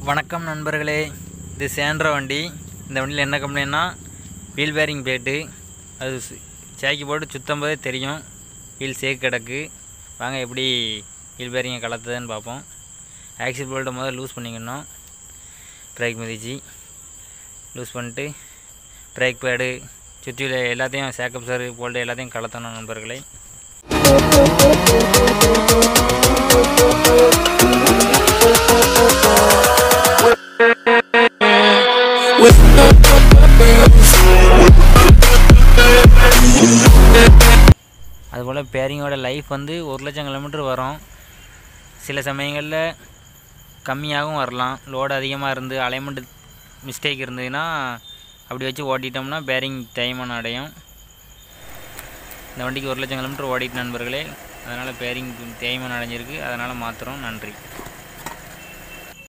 வணக்கம் நண்பர்களே இது சேண்ட்ரா வண்டி இந்த வண்டியில் என்ன கம்ப்ளைண்ட்னா வீல் பேரிங் பிளேட்டு அது சு- சேக்கி போட்டு சுத்தம் போதே தெரியும் வீல் சேக் கிடக்கு வாங்க எப்படி வீல் பேரிங்கை கலத்துதுன்னு பார்ப்போம் ஆக்சில் போல்ட்டை முதல்ல லூஸ் பண்ணிக்கணும் பிரேக் மிதிச்சு லூஸ் பண்ணிட்டு பிரேக் பேடு சுற்றியில் எல்லாத்தையும் சேக்கப் சார் போல்ட்டு எல்லாத்தையும் கலத்தணும் நண்பர்களே அதுபோல் பேரிங்கோட லைஃப் வந்து ஒரு லட்சம் கிலோமீட்டர் வரும் சில சமயங்களில் கம்மியாகவும் வரலாம் லோடு அதிகமாக இருந்து அலைன்மெண்ட் மிஸ்டேக் இருந்ததுன்னா அப்படி வச்சு ஓட்டிட்டோம்னா பேரிங் தேய்மானம் அடையும் இந்த வண்டிக்கு ஒரு லட்சம் கிலோமீட்டர் ஓடிட்டு நண்பர்களே அதனால் பேரிங் தேய்மானம் அடைஞ்சிருக்கு அதனால் மாற்றுறோம் நன்றி